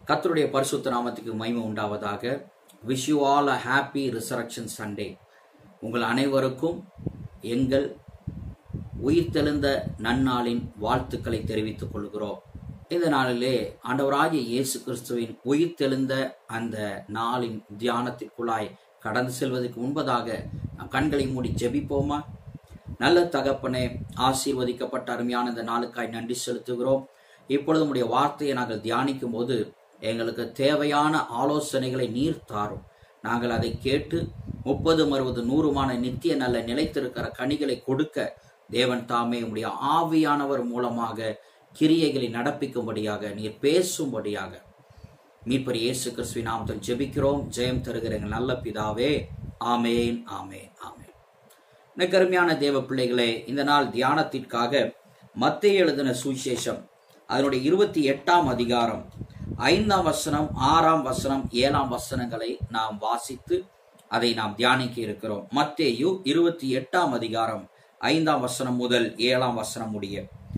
கர்த்தருடைய பரிசுத்த நாமத்துக்கு மகிமை உண்டாவதாக wish you all a happy resurrection Sunday உங்கள் அனைவருக்கும் எங்கள் உயிர்த்தெழுந்த நன்னாளின் வாழ்த்துக்களை தெரிவித்துக் கொள்கிறோம் இந்த நாளிலே ஆண்டவராகிய இயேசு கிறிஸ்துவின் உயிர்த்தெழுந்த அந்த நாளின் தியானத்திற்குள்ளாய் கடந்து செல்வதற்கு முன்பதாக நாம் கண்களை மூடி ஜெபிப்போமா நல்ல தகப்பனே ஆசீர்வதிக்கப்பட்ட அருமையான இந்த நாளுக்காய் நன்றி செலுத்துகிறோம் இப்பொழுது உடைய வார்த்தையை நாங்கள் தியானிக்கும் போது எங்களுக்கு தேவையான ஆலோசனைகளை நீர் தாரும் நாங்கள் அதை கேட்டு முப்பது அறுபது நூறுமான நித்திய நல்ல நிலைத்திருக்கிற கனிகளை கொடுக்க தேவன் தாமே உடைய ஆவியானவர் மூலமாக கிரியைகளை நடப்பிக்கும்படியாக நீர் பேசும்படியாக மீட்பர் இயேசு கிறிஸ்துவின் நாமத்தில் ஜெபிக்கிறோம் ஜெயம் தருகிற எங்கள் நல்ல பிதாவே ஆமேன் ஆமேன் ஆமேன் எனக்கு அருமையான தேவ பிள்ளைகளே இந்த நாள் தியானத்திற்காக மத்திய எழுதின சுவிசேஷம் அதனுடைய இருபத்தி எட்டாம் அதிகாரம் ஐந்தாம் வசனம் ஆறாம் வசனம் ஏழாம் வசனங்களை நாம் வாசித்து அதை நாம் தியானிக்க இருக்கிறோம் மத்தேயு இருபத்தி எட்டாம் அதிகாரம் ஐந்தாம் வசனம் முதல் ஏழாம் வசனம் முடிய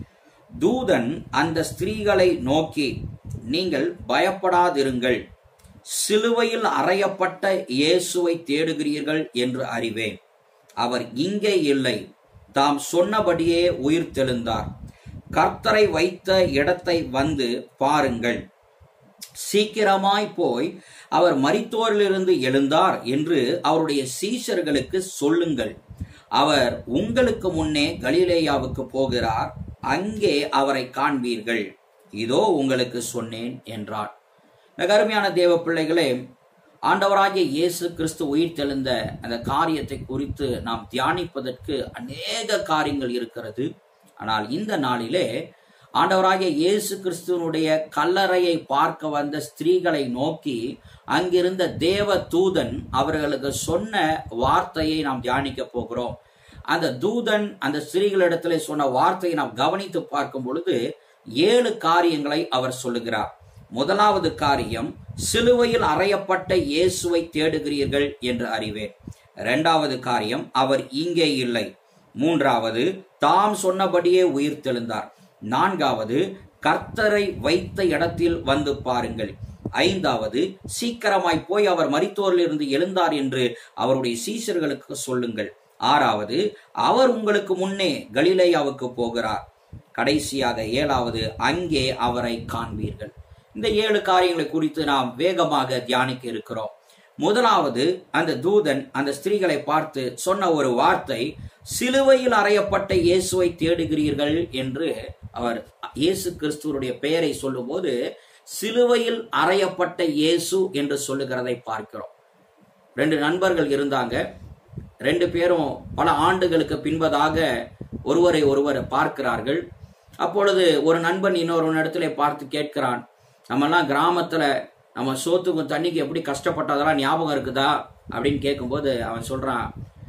தூதன் அந்த ஸ்திரீகளை நோக்கி நீங்கள் பயப்படாதிருங்கள் சிலுவையில் அறையப்பட்ட இயேசுவை தேடுகிறீர்கள் என்று அறிவேன் அவர் இங்கே இல்லை தாம் சொன்னபடியே உயிர் தெழுந்தார் கர்த்தரை வைத்த இடத்தை வந்து பாருங்கள் சீக்கிரமாய் போய் அவர் மரித்தோரிலிருந்து எழுந்தார் என்று அவருடைய சீஷர்களுக்கு சொல்லுங்கள் அவர் உங்களுக்கு முன்னே கலிலேயாவுக்கு போகிறார் அங்கே அவரை காண்பீர்கள் இதோ உங்களுக்கு சொன்னேன் என்றார் கருமையான தேவ பிள்ளைகளே ஆண்டவராகிய இயேசு கிறிஸ்து உயிர் தெழுந்த அந்த காரியத்தை குறித்து நாம் தியானிப்பதற்கு அநேக காரியங்கள் இருக்கிறது ஆனால் இந்த நாளிலே ஆண்டவராகிய இயேசு கிறிஸ்துவனுடைய கல்லறையை பார்க்க வந்த ஸ்திரீகளை நோக்கி அங்கிருந்த தேவ தூதன் அவர்களுக்கு சொன்ன வார்த்தையை நாம் தியானிக்க போகிறோம் அந்த தூதன் அந்த ஸ்திரீகளிடத்துல சொன்ன வார்த்தையை நாம் கவனித்து பார்க்கும் பொழுது ஏழு காரியங்களை அவர் சொல்லுகிறார் முதலாவது காரியம் சிலுவையில் அறையப்பட்ட இயேசுவை தேடுகிறீர்கள் என்று அறிவேன் இரண்டாவது காரியம் அவர் இங்கே இல்லை மூன்றாவது தாம் சொன்னபடியே உயிர் தெழுந்தார் நான்காவது கர்த்தரை வைத்த இடத்தில் வந்து பாருங்கள் ஐந்தாவது சீக்கிரமாய் போய் அவர் மரித்தோரிலிருந்து எழுந்தார் என்று அவருடைய சீசர்களுக்கு சொல்லுங்கள் ஆறாவது அவர் உங்களுக்கு முன்னே கலிலேயாவுக்கு போகிறார் கடைசியாக ஏழாவது அங்கே அவரை காண்பீர்கள் இந்த ஏழு காரியங்களை குறித்து நாம் வேகமாக தியானிக்க இருக்கிறோம் முதலாவது அந்த தூதன் அந்த ஸ்திரீகளை பார்த்து சொன்ன ஒரு வார்த்தை சிலுவையில் அறையப்பட்ட இயேசுவை தேடுகிறீர்கள் என்று அவர் இயேசு கிறிஸ்துவனுடைய பெயரை சொல்லும்போது சிலுவையில் அறையப்பட்ட இயேசு என்று சொல்லுகிறதை பார்க்கிறோம் ரெண்டு நண்பர்கள் இருந்தாங்க ரெண்டு பேரும் பல ஆண்டுகளுக்கு பின்பதாக ஒருவரை ஒருவர் பார்க்கிறார்கள் அப்பொழுது ஒரு நண்பன் இன்னொரு இடத்துல பார்த்து கேட்கிறான் நம்மெல்லாம் கிராமத்துல நம்ம சோத்துக்கும் தண்ணிக்கு எப்படி கஷ்டப்பட்டதெல்லாம் ஞாபகம் இருக்குதா அப்படின்னு கேட்கும்போது அவன் சொல்றான்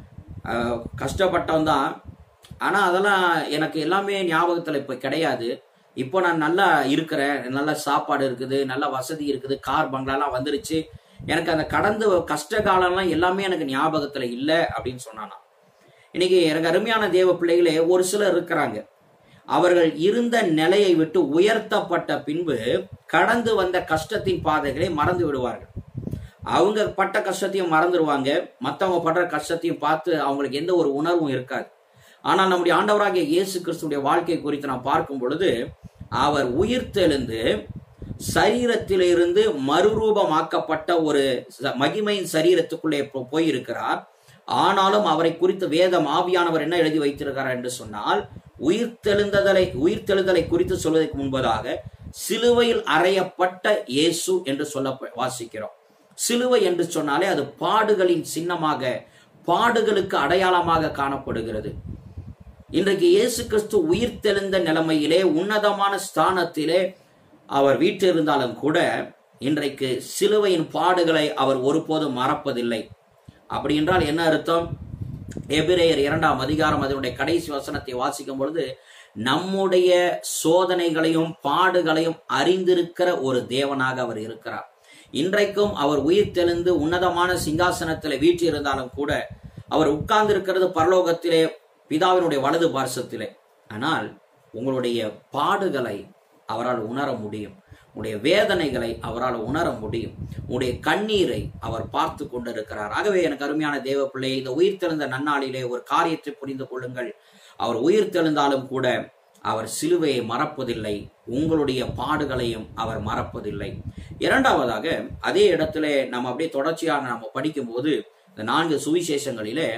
கஷ்டப்பட்டவன் தான் ஆனா அதெல்லாம் எனக்கு எல்லாமே ஞாபகத்துல இப்ப கிடையாது இப்போ நான் நல்லா இருக்கிறேன் நல்ல சாப்பாடு இருக்குது நல்ல வசதி இருக்குது கார் பங்களாலாம் வந்துருச்சு எனக்கு அந்த கடந்த கஷ்ட காலம்லாம் எல்லாமே எனக்கு ஞாபகத்துல இல்லை அப்படின்னு சொன்னானா இன்னைக்கு எனக்கு அருமையான தேவ பிள்ளைகளே ஒரு சிலர் இருக்கிறாங்க அவர்கள் இருந்த நிலையை விட்டு உயர்த்தப்பட்ட பின்பு கடந்து வந்த கஷ்டத்தின் பாதைகளை மறந்து விடுவார்கள் அவங்க பட்ட கஷ்டத்தையும் மறந்துடுவாங்க மற்றவங்க படுற கஷ்டத்தையும் பார்த்து அவங்களுக்கு எந்த ஒரு உணர்வும் இருக்காது ஆனால் நம்முடைய ஆண்டவராகிய இயேசு கிறிஸ்துடைய வாழ்க்கை குறித்து நாம் பார்க்கும் பொழுது அவர் உயிர் தெழுந்து சரீரத்திலிருந்து மறுரூபமாக்கப்பட்ட ஒரு மகிமையின் சரீரத்துக்குள்ளே போயிருக்கிறார் ஆனாலும் அவரை குறித்து வேதம் ஆவியானவர் என்ன எழுதி வைத்திருக்கிறார் என்று சொன்னால் உயிர்த்தெழுந்ததலை உயிர்த்தெழுதலை குறித்து சொல்வதற்கு முன்பதாக சிலுவையில் அறையப்பட்ட இயேசு என்று சொல்ல வாசிக்கிறோம் சிலுவை என்று சொன்னாலே அது பாடுகளின் சின்னமாக பாடுகளுக்கு அடையாளமாக காணப்படுகிறது இன்றைக்கு இயேசு கிறிஸ்து உயிர்த்தெழுந்த நிலைமையிலே உன்னதமான ஸ்தானத்திலே அவர் வீட்டிருந்தாலும் கூட இன்றைக்கு சிலுவையின் பாடுகளை அவர் ஒருபோதும் மறப்பதில்லை அப்படி என்றால் என்ன அர்த்தம் எபிரேயர் இரண்டாம் அதிகாரம் அதனுடைய கடைசி வசனத்தை வாசிக்கும் பொழுது நம்முடைய சோதனைகளையும் பாடுகளையும் அறிந்திருக்கிற ஒரு தேவனாக அவர் இருக்கிறார் இன்றைக்கும் அவர் உயிர் தெளிந்து உன்னதமான சிங்காசனத்தில் வீற்றிருந்தாலும் கூட அவர் உட்கார்ந்து இருக்கிறது பரலோகத்திலே பிதாவினுடைய வலது பார்சத்திலே ஆனால் உங்களுடைய பாடுகளை அவரால் உணர முடியும் உடைய வேதனைகளை அவரால் உணர முடியும் உடைய கண்ணீரை அவர் பார்த்து கொண்டிருக்கிறார் ஆகவே எனக்கு அருமையான தேவ பிள்ளை இந்த உயிர்த்தெழுந்த நன்னாளிலே ஒரு காரியத்தை புரிந்து கொள்ளுங்கள் அவர் உயிர்த்தெழுந்தாலும் கூட அவர் சிலுவையை மறப்பதில்லை உங்களுடைய பாடுகளையும் அவர் மறப்பதில்லை இரண்டாவதாக அதே இடத்துல நம்ம அப்படியே தொடர்ச்சியாக நம்ம படிக்கும்போது இந்த நான்கு சுவிசேஷங்களிலே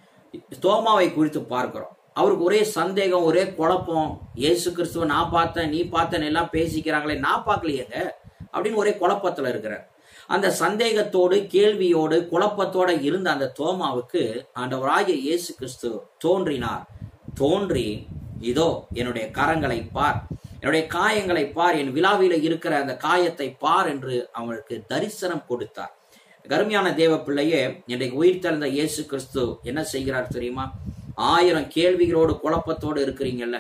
தோமாவை குறித்து பார்க்கிறோம் அவருக்கு ஒரே சந்தேகம் ஒரே குழப்பம் இயேசு கிறிஸ்துவ நான் பார்த்தேன் நீ பார்த்தேன் எல்லாம் பேசிக்கிறாங்களே நான் பார்க்கலையேங்க அப்படின்னு ஒரே குழப்பத்துல இருக்கிறார் அந்த சந்தேகத்தோடு கேள்வியோடு குழப்பத்தோட இருந்த அந்த தோமாவுக்கு ஆண்டவராகிய இயேசு கிறிஸ்து தோன்றினார் தோன்றி இதோ என்னுடைய கரங்களை பார் என்னுடைய காயங்களை பார் என் விழாவில இருக்கிற அந்த காயத்தை பார் என்று அவனுக்கு தரிசனம் கொடுத்தார் கருமையான தேவ பிள்ளையே இன்றைக்கு உயிர் தெழுந்த இயேசு கிறிஸ்து என்ன செய்கிறார் தெரியுமா ஆயிரம் கேள்விகளோடு குழப்பத்தோடு இருக்கிறீங்கல்ல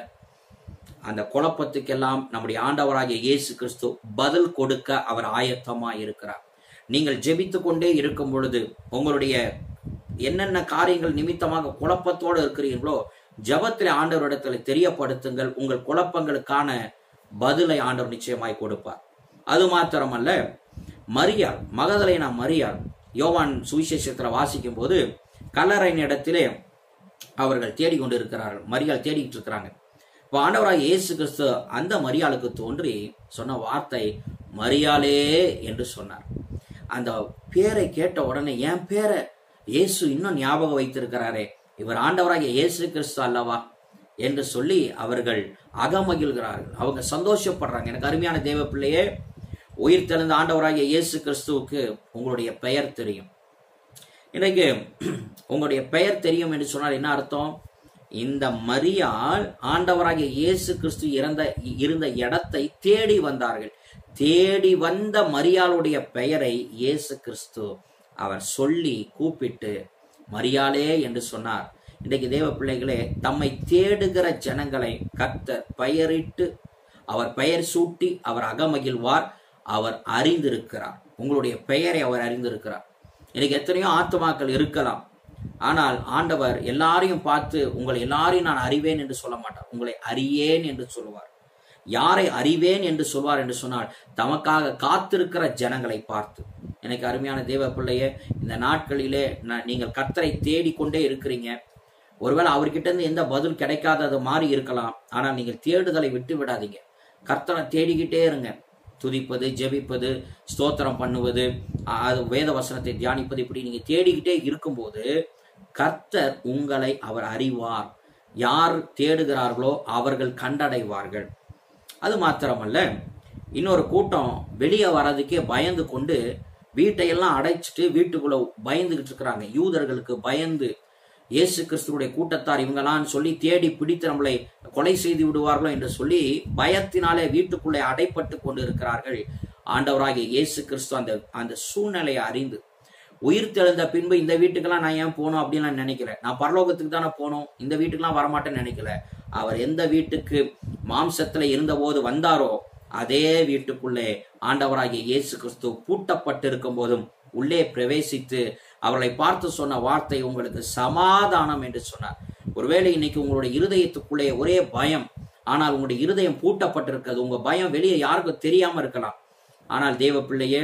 அந்த குழப்பத்துக்கெல்லாம் நம்முடைய ஆண்டவராகிய இயேசு கிறிஸ்து பதில் கொடுக்க அவர் ஆயத்தமா இருக்கிறார் நீங்கள் ஜெபித்து கொண்டே இருக்கும் பொழுது உங்களுடைய என்னென்ன காரியங்கள் நிமித்தமாக குழப்பத்தோடு இருக்கிறீர்களோ ஜபத்தில் ஆண்டவரிடத்துல தெரியப்படுத்துங்கள் உங்கள் குழப்பங்களுக்கான பதிலை ஆண்டவர் நிச்சயமாய் கொடுப்பார் அது மாத்திரமல்ல மரியாள் மகதலைனா மரியாள் யோவான் சுவிசேஷத்துல வாசிக்கும் போது கல்லறையின் இடத்திலே அவர்கள் தேடிக்கொண்டு இருக்கிறார்கள் மரியாள் தேடிட்டு இருக்கிறாங்க இப்போ ஆண்டவராக இயேசு கிறிஸ்து அந்த மரியாளுக்கு தோன்றி சொன்ன வார்த்தை மரியாளே என்று சொன்னார் அந்த பேரை கேட்ட உடனே என் பேரை இயேசு இன்னும் ஞாபகம் வைத்திருக்கிறாரே இவர் ஆண்டவராகிய இயேசு கிறிஸ்து அல்லவா என்று சொல்லி அவர்கள் அகமகிழ்கிறார்கள் அவங்க சந்தோஷப்படுறாங்க எனக்கு அருமையான தேவ பிள்ளையே உயிர் தெளிந்த ஆண்டவராகிய இயேசு கிறிஸ்துவுக்கு உங்களுடைய பெயர் தெரியும் இன்னைக்கு உங்களுடைய பெயர் தெரியும் என்று சொன்னால் என்ன அர்த்தம் இந்த மரியாள் ஆண்டவராகிய இயேசு கிறிஸ்து இறந்த இருந்த இடத்தை தேடி வந்தார்கள் தேடி வந்த மரியாளுடைய பெயரை இயேசு கிறிஸ்து அவர் சொல்லி கூப்பிட்டு மரியாளே என்று சொன்னார் இன்றைக்கு தேவ பிள்ளைகளே தம்மை தேடுகிற ஜனங்களை கர்த்தர் பெயரிட்டு அவர் பெயர் சூட்டி அவர் அகமகிழ்வார் அவர் அறிந்திருக்கிறார் உங்களுடைய பெயரை அவர் அறிந்திருக்கிறார் இன்னைக்கு எத்தனையோ ஆத்மாக்கள் இருக்கலாம் ஆனால் ஆண்டவர் எல்லாரையும் பார்த்து உங்களை எல்லாரையும் நான் அறிவேன் என்று சொல்ல மாட்டார் உங்களை அறியேன் என்று சொல்லுவார் யாரை அறிவேன் என்று சொல்வார் என்று சொன்னால் தமக்காக காத்திருக்கிற ஜனங்களை பார்த்து எனக்கு அருமையான தேவ பிள்ளையே இந்த நாட்களிலே நான் நீங்கள் கர்த்தரை தேடிக்கொண்டே இருக்கிறீங்க ஒருவேளை அவர்கிட்ட இருந்து எந்த பதில் கிடைக்காதது மாதிரி இருக்கலாம் ஆனால் நீங்கள் தேடுதலை விட்டு விடாதீங்க கர்த்தரை தேடிக்கிட்டே இருங்க துதிப்பது ஜெபிப்பது ஸ்தோத்திரம் பண்ணுவது அது வேத வசனத்தை தியானிப்பது இப்படி நீங்க தேடிக்கிட்டே இருக்கும்போது கர்த்தர் உங்களை அவர் அறிவார் யார் தேடுகிறார்களோ அவர்கள் கண்டடைவார்கள் அது மாத்திரமல்ல இன்னொரு கூட்டம் வெளியே வர்றதுக்கே பயந்து கொண்டு வீட்டையெல்லாம் அடைச்சிட்டு வீட்டுக்குள்ள பயந்துகிட்டு இருக்கிறாங்க யூதர்களுக்கு பயந்து இயேசு கிறிஸ்துடைய கூட்டத்தார் இவங்களான்னு சொல்லி தேடி பிடித்து நம்மளை கொலை செய்து விடுவார்களோ என்று சொல்லி பயத்தினாலே வீட்டுக்குள்ளே அடைப்பட்டு கொண்டு இருக்கிறார்கள் ஆண்டவராகிய இயேசு கிறிஸ்து அந்த அந்த சூழ்நிலையை அறிந்து உயிர் தெழுந்த பின்பு இந்த வீட்டுக்கெல்லாம் நான் ஏன் போகணும் அப்படின்னு நான் நினைக்கிறேன் நான் பரலோகத்துக்கு தானே போகணும் இந்த வீட்டுக்கெல்லாம் வரமாட்டேன்னு நினைக்கல அவர் எந்த வீட்டுக்கு மாம்சத்துல இருந்தபோது வந்தாரோ அதே வீட்டுக்குள்ளே ஆண்டவராகிய இயேசு கிறிஸ்து பூட்டப்பட்டிருக்கும் போதும் உள்ளே பிரவேசித்து அவர்களை பார்த்து சொன்ன வார்த்தை உங்களுக்கு சமாதானம் என்று சொன்னார் ஒருவேளை இன்னைக்கு உங்களுடைய இருதயத்துக்குள்ளே ஒரே பயம் ஆனால் உங்களுடைய இருதயம் பூட்டப்பட்டிருக்கிறது உங்க பயம் வெளியே யாருக்கும் தெரியாம இருக்கலாம் ஆனால் தேவ பிள்ளையே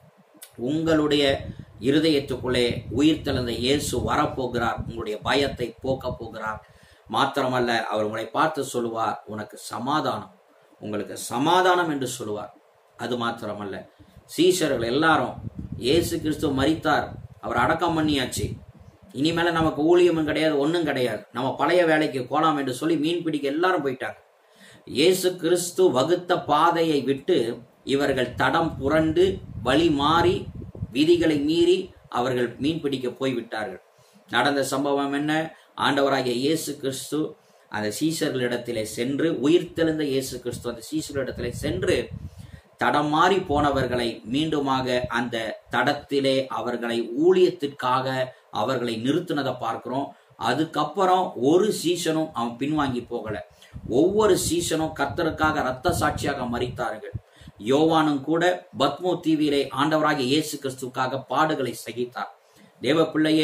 உங்களுடைய இருதயத்துக்குள்ளே உயிர் தெழுந்த இயேசு வரப்போகிறார் உங்களுடைய பயத்தை போக்க போகிறார் மாத்திரமல்ல அவர் உங்களை பார்த்து சொல்லுவார் உனக்கு சமாதானம் உங்களுக்கு சமாதானம் என்று சொல்லுவார் அது மாத்திரமல்ல சீஷர்கள் எல்லாரும் இயேசு கிறிஸ்து மரித்தார் அவர் அடக்கம் பண்ணியாச்சு இனிமேல நமக்கு ஊழியமும் கிடையாது ஒன்றும் கிடையாது நம்ம பழைய வேலைக்கு போலாம் என்று சொல்லி மீன் பிடிக்க எல்லாரும் போயிட்டாங்க இயேசு கிறிஸ்து வகுத்த பாதையை விட்டு இவர்கள் தடம் புரண்டு வழி மாறி விதிகளை மீறி அவர்கள் மீன் பிடிக்க போய்விட்டார்கள் நடந்த சம்பவம் என்ன ஆண்டவராகிய இயேசு கிறிஸ்து அந்த சீசர்களிடத்திலே சென்று உயிர்த்தெழுந்த இயேசு கிறிஸ்து அந்த சீசர்களிடத்திலே சென்று தடம் மாறி போனவர்களை மீண்டுமாக அந்த தடத்திலே அவர்களை ஊழியத்திற்காக அவர்களை நிறுத்தினதை பார்க்கிறோம் அதுக்கப்புறம் ஒரு சீசனும் அவன் பின்வாங்கி போகல ஒவ்வொரு சீசனும் கர்த்தருக்காக ரத்த சாட்சியாக மறித்தார்கள் யோவானும் கூட பத்மோ தீவிலே ஆண்டவராகிய இயேசு கிறிஸ்துக்காக பாடுகளை சகித்தார் தேவ பிள்ளையே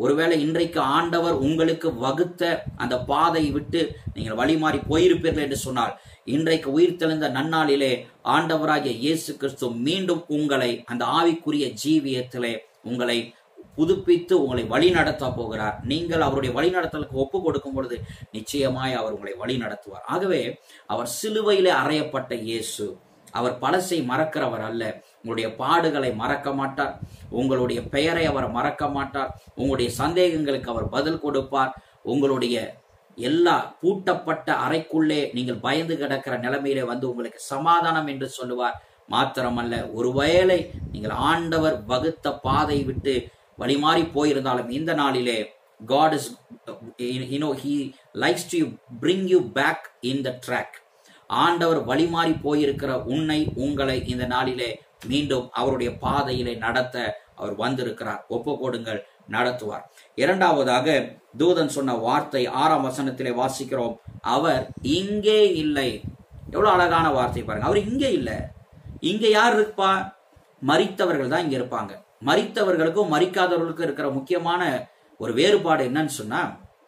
ஒருவேளை இன்றைக்கு ஆண்டவர் உங்களுக்கு வகுத்த அந்த பாதை விட்டு நீங்கள் வழி மாறி போயிருப்பீர்கள் என்று சொன்னால் இன்றைக்கு உயிர்த்தெழுந்த நன்னாளிலே ஆண்டவராகிய இயேசு கிறிஸ்து மீண்டும் உங்களை அந்த ஆவிக்குரிய ஜீவியத்திலே உங்களை புதுப்பித்து உங்களை வழி நடத்த போகிறார் நீங்கள் அவருடைய வழி நடத்தலுக்கு ஒப்பு கொடுக்கும் பொழுது நிச்சயமாய் அவர் உங்களை வழி நடத்துவார் ஆகவே அவர் சிலுவையிலே அறையப்பட்ட இயேசு அவர் பழசை மறக்கிறவர் அல்ல உங்களுடைய பாடுகளை மறக்க மாட்டார் உங்களுடைய பெயரை அவர் மறக்க மாட்டார் உங்களுடைய சந்தேகங்களுக்கு அவர் பதில் கொடுப்பார் உங்களுடைய எல்லா பூட்டப்பட்ட அறைக்குள்ளே நீங்கள் பயந்து கிடக்கிற நிலைமையிலே வந்து உங்களுக்கு சமாதானம் என்று சொல்லுவார் மாத்திரமல்ல ஒருவேளை நீங்கள் ஆண்டவர் வகுத்த பாதை விட்டு வழிமாறி போயிருந்தாலும் இந்த நாளிலே God is you know he likes to bring you back in the track ஆண்டவர் வழிமாறி போயிருக்கிற உன்னை உங்களை இந்த நாளிலே மீண்டும் அவருடைய பாதையிலே நடத்த அவர் வந்திருக்கிறார் ஒப்பு கொடுங்கள் நடத்துவார் இரண்டாவதாக தூதன் சொன்ன வார்த்தை ஆறாம் வசனத்திலே வாசிக்கிறோம் அவர் இங்கே இல்லை எவ்வளவு அழகான வார்த்தை பாருங்க அவர் இங்கே இல்லை இங்க யார் இருப்பா மரித்தவர்கள் தான் இங்க இருப்பாங்க மரித்தவர்களுக்கும் மரிக்காதவர்களுக்கும் இருக்கிற முக்கியமான ஒரு வேறுபாடு என்னன்னு சொன்னா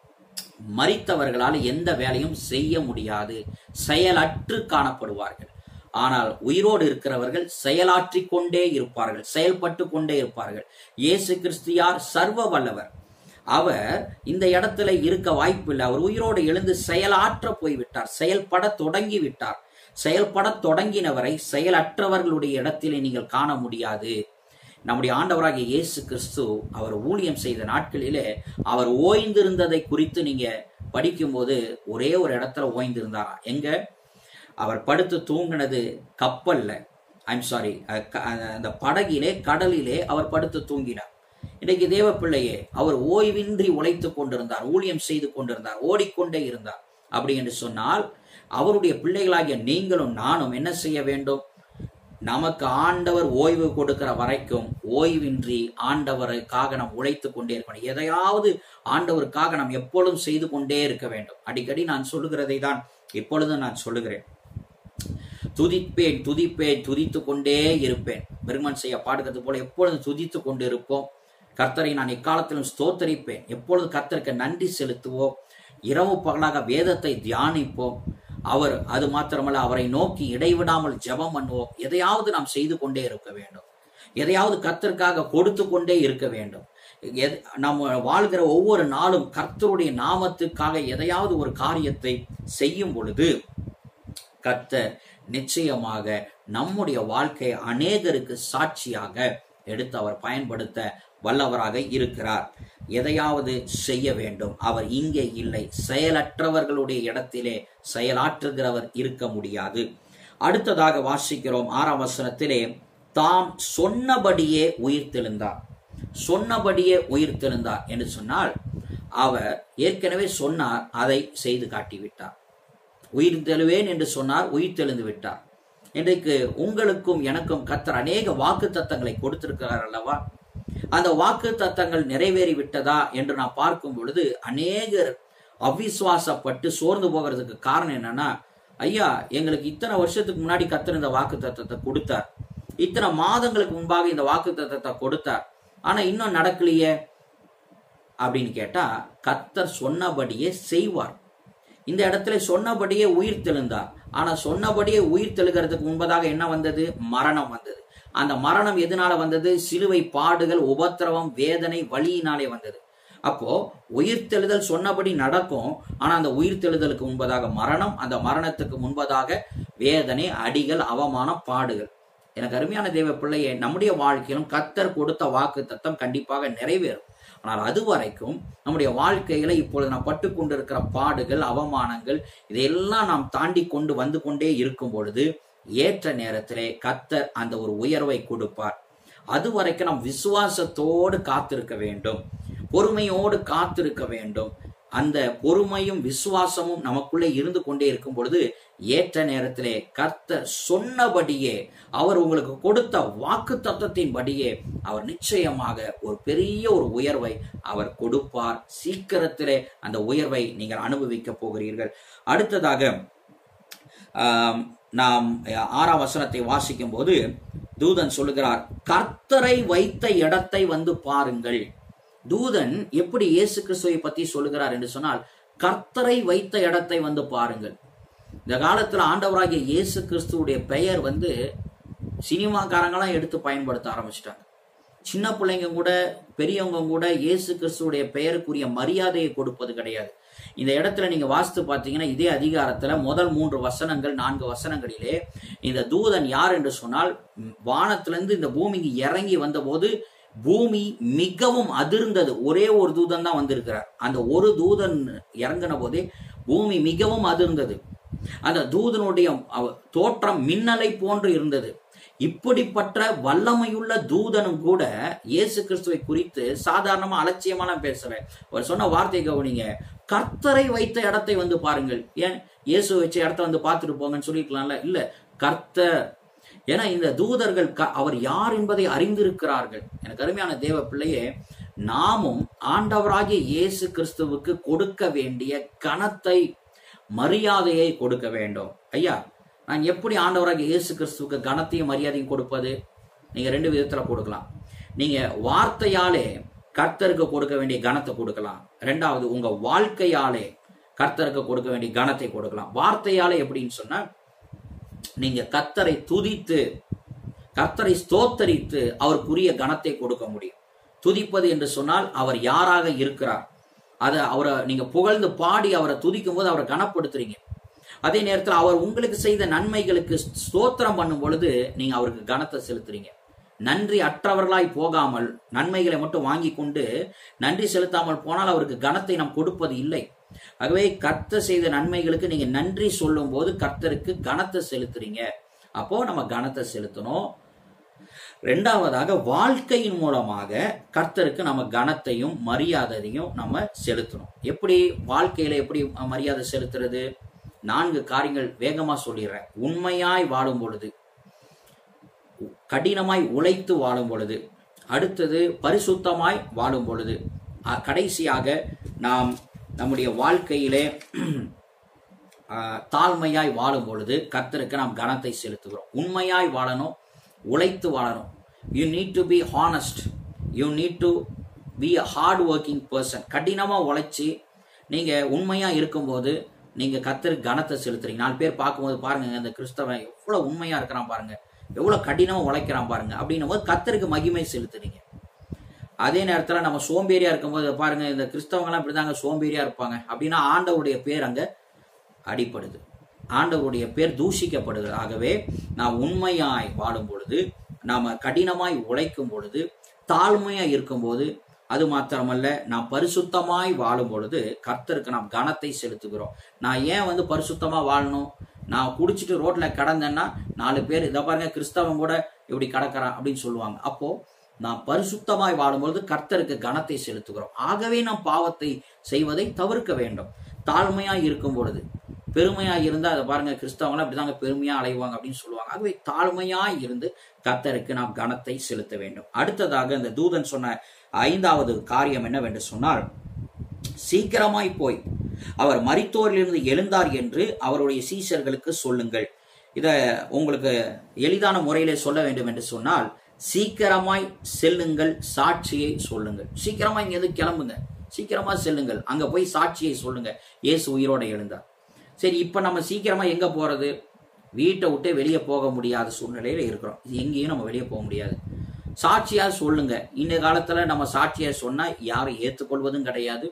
மரித்தவர்களால் எந்த வேலையும் செய்ய முடியாது செயலற்று காணப்படுவார்கள் ஆனால் உயிரோடு இருக்கிறவர்கள் செயலாற்றிக் கொண்டே இருப்பார்கள் செயல்பட்டு கொண்டே இருப்பார்கள் இயேசு கிறிஸ்தியார் சர்வ வல்லவர் அவர் இந்த இடத்துல இருக்க வாய்ப்பில்லை அவர் உயிரோடு எழுந்து செயலாற்ற போய்விட்டார் செயல்பட தொடங்கி விட்டார் செயல்பட தொடங்கினவரை செயலற்றவர்களுடைய இடத்திலே நீங்கள் காண முடியாது நம்முடைய ஆண்டவராகிய இயேசு கிறிஸ்து அவர் ஊழியம் செய்த நாட்களிலே அவர் ஓய்ந்திருந்ததை குறித்து நீங்க படிக்கும்போது ஒரே ஒரு இடத்துல ஓய்ந்திருந்தாரா எங்க அவர் படுத்து தூங்கினது கப்பல்ல ஐம் சாரி அந்த படகிலே கடலிலே அவர் படுத்து தூங்கினார் இன்றைக்கு தேவ பிள்ளையே அவர் ஓய்வின்றி உழைத்து கொண்டிருந்தார் ஊழியம் செய்து கொண்டிருந்தார் ஓடிக்கொண்டே இருந்தார் அப்படி என்று சொன்னால் அவருடைய பிள்ளைகளாகிய நீங்களும் நானும் என்ன செய்ய வேண்டும் நமக்கு ஆண்டவர் ஓய்வு கொடுக்கிற வரைக்கும் ஓய்வின்றி ஆண்டவருக்காக நாம் உழைத்து கொண்டே இருக்கணும் எதையாவது ஆண்டவருக்காக நாம் எப்பொழுதும் செய்து கொண்டே இருக்க வேண்டும் அடிக்கடி நான் சொல்லுகிறதை தான் இப்பொழுதும் நான் சொல்லுகிறேன் துதிப்பேன் துதிப்பேன் துதித்து கொண்டே இருப்பேன் பெருமன் செய்ய பாடுகிறது போல எப்பொழுதும் துதித்து கொண்டு இருப்போம் கர்த்தரை நான் எக்காலத்திலும் ஸ்தோத்தரிப்பேன் எப்பொழுது கர்த்தருக்கு நன்றி செலுத்துவோம் இரவு பகலாக வேதத்தை தியானிப்போம் அவர் அது மாத்திரமல்ல அவரை நோக்கி இடைவிடாமல் ஜெபம் பண்ணுவோம் எதையாவது நாம் செய்து கொண்டே இருக்க வேண்டும் எதையாவது கர்த்தருக்காக கொடுத்து கொண்டே இருக்க வேண்டும் எது- நம்ம வாழ்கிற ஒவ்வொரு நாளும் கர்த்தருடைய நாமத்துக்காக எதையாவது ஒரு காரியத்தை செய்யும் பொழுது கர்த்தர் நிச்சயமாக நம்முடைய வாழ்க்கையை அநேகருக்கு சாட்சியாக எடுத்து அவர் பயன்படுத்த வல்லவராக இருக்கிறார் எதையாவது செய்ய வேண்டும் அவர் இங்கே இல்லை செயலற்றவர்களுடைய இடத்திலே செயலாற்றுகிறவர் இருக்க முடியாது அடுத்ததாக வாசிக்கிறோம் ஆறாம் வசனத்திலே தாம் சொன்னபடியே உயிர்த்தெழுந்தார் சொன்னபடியே உயிர்த்தெழுந்தார் என்று சொன்னால் அவர் ஏற்கனவே சொன்னார் அதை செய்து காட்டிவிட்டார் உயிர் தெழுவேன் என்று சொன்னார் உயிர் தெழுந்து விட்டார் இன்றைக்கு உங்களுக்கும் எனக்கும் கத்தர் அநேக வாக்கு தத்தங்களை கொடுத்திருக்கிறார் அல்லவா அந்த வாக்கு தத்தங்கள் நிறைவேறி விட்டதா என்று நான் பார்க்கும் பொழுது அநேகர் அவிசுவாசப்பட்டு சோர்ந்து போகிறதுக்கு காரணம் என்னன்னா ஐயா எங்களுக்கு இத்தனை வருஷத்துக்கு முன்னாடி கத்தர் இந்த வாக்கு தத்தத்தை கொடுத்தார் இத்தனை மாதங்களுக்கு முன்பாக இந்த வாக்கு தத்தத்தை கொடுத்தார் ஆனா இன்னும் நடக்கலையே அப்படின்னு கேட்டா கத்தர் சொன்னபடியே செய்வார் இந்த இடத்துல சொன்னபடியே உயிர் தெழுந்தார் ஆனா சொன்னபடியே உயிர் தெழுகிறதுக்கு முன்பதாக என்ன வந்தது மரணம் வந்தது அந்த மரணம் எதனால வந்தது சிலுவை பாடுகள் உபத்திரவம் வேதனை வலியினாலே வந்தது அப்போ உயிர்த்தெழுதல் சொன்னபடி நடக்கும் ஆனா அந்த உயிர்த்தெழுதலுக்கு முன்பதாக மரணம் அந்த மரணத்துக்கு முன்பதாக வேதனை அடிகள் அவமானம் பாடுகள் எனக்கு அருமையான தேவ பிள்ளையே நம்முடைய வாழ்க்கையிலும் கத்தர் கொடுத்த வாக்கு தத்தம் கண்டிப்பாக நிறைவேறும் ஆனால் அது வரைக்கும் நம்முடைய வாழ்க்கையில இப்பொழுது நாம் பட்டு கொண்டிருக்கிற பாடுகள் அவமானங்கள் இதையெல்லாம் நாம் தாண்டி கொண்டு வந்து கொண்டே இருக்கும் பொழுது ஏற்ற நேரத்திலே கத்தர் அந்த ஒரு உயர்வை கொடுப்பார் அது வரைக்கும் நாம் விசுவாசத்தோடு காத்திருக்க வேண்டும் பொறுமையோடு காத்திருக்க வேண்டும் அந்த பொறுமையும் விசுவாசமும் நமக்குள்ளே இருந்து கொண்டே இருக்கும் பொழுது ஏற்ற நேரத்திலே கர்த்தர் சொன்னபடியே அவர் உங்களுக்கு கொடுத்த வாக்கு தத்துவத்தின்படியே அவர் நிச்சயமாக ஒரு பெரிய ஒரு உயர்வை அவர் கொடுப்பார் சீக்கிரத்திலே அந்த உயர்வை நீங்கள் அனுபவிக்க போகிறீர்கள் அடுத்ததாக ஆம், நாம் ஆறாம் வசனத்தை வாசிக்கும் போது தூதன் சொல்லுகிறார் கர்த்தரை வைத்த இடத்தை வந்து பாருங்கள் தூதன் எப்படி இயேசு கிறிஸ்துவை பத்தி சொல்லுகிறார் என்று சொன்னால் கர்த்தரை வைத்த இடத்தை வந்து பாருங்கள் இந்த காலத்துல ஆண்டவராகிய இயேசு கிறிஸ்துவுடைய பெயர் வந்து சினிமாக்காரங்களாம் எடுத்து பயன்படுத்த ஆரம்பிச்சிட்டாங்க சின்ன பிள்ளைங்க கூட பெரியவங்க கூட இயேசு கிறிஸ்துவுடைய பெயருக்குரிய மரியாதையை கொடுப்பது கிடையாது இந்த இடத்துல நீங்க வாசித்து பார்த்தீங்கன்னா இதே அதிகாரத்துல முதல் மூன்று வசனங்கள் நான்கு வசனங்களிலே இந்த தூதன் யார் என்று சொன்னால் ம், வானத்திலிருந்து இந்த பூமிக்கு இறங்கி வந்தபோது பூமி மிகவும் அதிர்ந்தது ஒரே ஒரு தூதன் தான் வந்திருக்கிறார் அந்த ஒரு தூதன் இறங்கின போதே பூமி மிகவும் அதிர்ந்தது அந்த தூதனுடைய அவ- தோற்றம் மின்னலை போன்று இருந்தது இப்படிப்பட்ட வல்லமையுள்ள தூதனும் கூட இயேசு கிறிஸ்துவை குறித்து சாதாரணமா அலட்சியமா நான் பேசுறேன் அவர் சொன்ன வார்த்தை கவனிங்க கர்த்தரை வைத்த இடத்தை வந்து பாருங்கள் ஏன் இயேசு வச்ச இடத்த வந்து பார்த்துட்டு போங்கன்னு சொல்லிருக்கலாம்ல இல்ல கர்த்தர் ஏன்னா இந்த தூதர்கள் க- அவர் யார் என்பதை அறிந்திருக்கிறார்கள் எனக்கு அருமையான தேவ பிள்ளையே நாமும் ஆண்டவராகிய இயேசு கிறிஸ்துவுக்கு கொடுக்க வேண்டிய கனத்தை மரியாதையை கொடுக்க வேண்டும் ஐயா நான் எப்படி ஆண்டவராகிய இயேசு கிறிஸ்துவுக்கு கனத்தையும் மரியாதையும் கொடுப்பது நீங்க ரெண்டு விதத்துல கொடுக்கலாம் நீங்க வார்த்தையாலே கர்த்தருக்கு கொடுக்க வேண்டிய கனத்தை கொடுக்கலாம் ரெண்டாவது உங்க வாழ்க்கையாலே கர்த்தருக்கு கொடுக்க வேண்டிய கனத்தை கொடுக்கலாம் வார்த்தையாலே எப்படின்னு சொன்னா நீங்க கர்த்தரை துதித்து கர்த்தரை ஸ்தோத்தரித்து அவருக்குரிய கனத்தை கொடுக்க முடியும் துதிப்பது என்று சொன்னால் அவர் யாராக இருக்கிறார் அதை அவரை நீங்க புகழ்ந்து பாடி அவரை துதிக்கும் போது அவரை கனப்படுத்துறீங்க அதே நேரத்தில் அவர் உங்களுக்கு செய்த நன்மைகளுக்கு ஸ்தோத்திரம் பண்ணும் பொழுது நீங்க அவருக்கு கனத்தை செலுத்துறீங்க நன்றி அற்றவர்களாய் போகாமல் நன்மைகளை மட்டும் வாங்கி கொண்டு நன்றி செலுத்தாமல் போனால் அவருக்கு கனத்தை நாம் கொடுப்பது இல்லை ஆகவே கர்த்தர் செய்த நன்மைகளுக்கு நீங்க நன்றி சொல்லும் போது கர்த்தருக்கு கனத்தை செலுத்துறீங்க அப்போ நம்ம கனத்தை செலுத்தணும் ரெண்டாவதாக வாழ்க்கையின் மூலமாக கர்த்தருக்கு நம்ம கனத்தையும் மரியாதையும் நம்ம செலுத்தணும் எப்படி வாழ்க்கையில எப்படி மரியாதை செலுத்துறது நான்கு காரியங்கள் வேகமா சொல்லிடுறேன் உண்மையாய் வாழும் பொழுது கடினமாய் உழைத்து வாழும் பொழுது அடுத்தது பரிசுத்தமாய் வாழும் பொழுது அ- கடைசியாக நாம் நம்முடைய வாழ்க்கையிலே ஆ, தாழ்மையாய் வாழும் பொழுது கர்த்தருக்கு நாம் கனத்தை செலுத்துகிறோம் உண்மையாய் வாழணும் உழைத்து வாழணும் you need to be honest you need to be a hard working person கடினமாக உழைச்சி நீங்கள் உண்மையாக இருக்கும்போது நீங்கள் கர்த்தருக்கு கனத்தை செலுத்துறீங்க நாலு பேர் பார்க்கும்போது பாருங்க இந்த கிறிஸ்தவன் எவ்வளோ உண்மையாக இருக்கிறான் பாருங்க எவ்வளோ கடினமாக உழைக்கிறான் பாருங்க அப்படின்னும் போது கர்த்தருக்கு மகிமை செலுத்துறீங்க அதே நேரத்தில் நம்ம சோம்பேறியா இருக்கும்போது பாருங்க இந்த கிறிஸ்தவங்கலாம் இப்படிதாங்க சோம்பேறியா இருப்பாங்க அப்படின்னா ஆண்டவருடைய பேர் அங்க அடிப்படுது ஆண்டவருடைய பேர் தூஷிக்கப்படுகிறது ஆகவே நாம் உண்மையாய் வாழும் பொழுது நாம கடினமாய் உழைக்கும் பொழுது தாழ்மையாய் இருக்கும்போது அது மாத்திரமல்ல நாம் பரிசுத்தமாய் வாழும் பொழுது கர்த்தருக்கு நாம் கனத்தை செலுத்துகிறோம் நான் ஏன் வந்து பரிசுத்தமா வாழணும் நான் குடிச்சிட்டு ரோட்ல கடந்தேன்னா நாலு பேர் இதை பாருங்க கிறிஸ்தவன் கூட இப்படி கடக்கிறான் அப்படின்னு சொல்லுவாங்க அப்போ நாம் பரிசுத்தமாய் வாழும்பொழுது கர்த்தருக்கு கனத்தை செலுத்துகிறோம் ஆகவே நாம் பாவத்தை செய்வதை தவிர்க்க வேண்டும் தாழ்மையாய் இருக்கும் பொழுது பெருமையாய் இருந்தா அதை பாருங்க கிறிஸ்தவங்களாம் இப்படிதாங்க பெருமையா அலைவாங்க அப்படின்னு சொல்லுவாங்க ஆகவே தாழ்மையாய் இருந்து கர்த்தருக்கு நாம் கனத்தை செலுத்த வேண்டும் அடுத்ததாக இந்த தூதன் சொன்ன ஐந்தாவது காரியம் என்னவென்று சொன்னால் சீக்கிரமாய் போய் அவர் மரித்தோரிலிருந்து எழுந்தார் என்று அவருடைய சீஷர்களுக்கு சொல்லுங்கள் இத உங்களுக்கு எளிதான முறையிலே சொல்ல வேண்டும் என்று சொன்னால் சீக்கிரமாய் செல்லுங்கள் சாட்சியை சொல்லுங்கள் சீக்கிரமா இங்க இருந்து கிளம்புங்க சீக்கிரமா செல்லுங்கள் அங்க போய் சாட்சியை சொல்லுங்க இயேசு உயிரோட எழுந்தார் சரி இப்ப நம்ம சீக்கிரமா எங்க போறது வீட்டை விட்டு வெளியே போக முடியாத சூழ்நிலையில இருக்கிறோம் எங்கேயும் நம்ம வெளியே போக முடியாது சாட்சியா சொல்லுங்க இந்த காலத்துல நம்ம சாட்சியா சொன்னா யாரும் ஏற்றுக்கொள்வதும் கிடையாது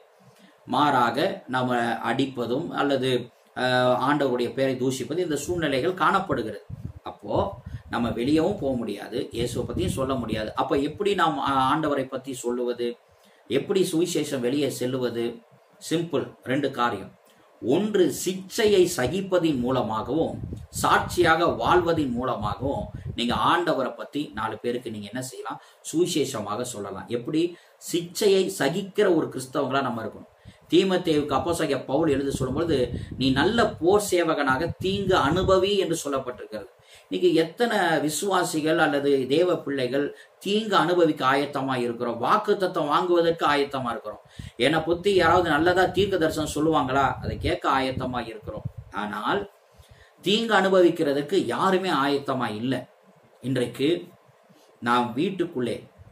மாறாக நம்ம அடிப்பதும் அல்லது ஆஹ், ஆண்டவருடைய பேரை தூஷிப்பது இந்த சூழ்நிலைகள் காணப்படுகிறது அப்போ நம்ம வெளியவும் போக முடியாது இயேசுவை பத்தியும் சொல்ல முடியாது அப்ப எப்படி நாம் ஆ- ஆண்டவரை பத்தி சொல்லுவது எப்படி சுவிசேஷம் வெளியே செல்லுவது சிம்பிள் ரெண்டு காரியம் ஒன்று சிக்ஷையை சகிப்பதின் மூலமாகவும் சாட்சியாக வாழ்வதின் மூலமாகவும் நீங்க ஆண்டவரை பத்தி நாலு பேருக்கு நீங்க என்ன செய்யலாம் சுவிசேஷமாக சொல்லலாம் எப்படி சிக்ஷையை சகிக்கிற ஒரு கிறிஸ்தவங்களா நம்ம இருக்கணும் தீமத்தேவுக்கு அப்போஸ்தலனாகிய பவுல் எழுதி சொல்லும்பொழுது நீ நல்ல போர் சேவகனாக தீங்கு அனுபவி என்று சொல்லப்பட்டிருக்கிறது இன்னைக்கு எத்தனை விசுவாசிகள் அல்லது தேவ பிள்ளைகள் தீங்கு அனுபவிக்க ஆயத்தமா இருக்கிறோம் வாக்கு தத்தம் வாங்குவதற்கு ஆயத்தமா இருக்கிறோம் என்னை புத்தி யாராவது நல்லதா தீர்க்க தரிசனம் சொல்லுவாங்களா அதை கேட்க ஆயத்தமா இருக்கிறோம் ஆனால் தீங்கு அனுபவிக்கிறதுக்கு யாருமே ஆயத்தமா இல்லை இன்றைக்கு நாம் வீட்டுக்குள்ளே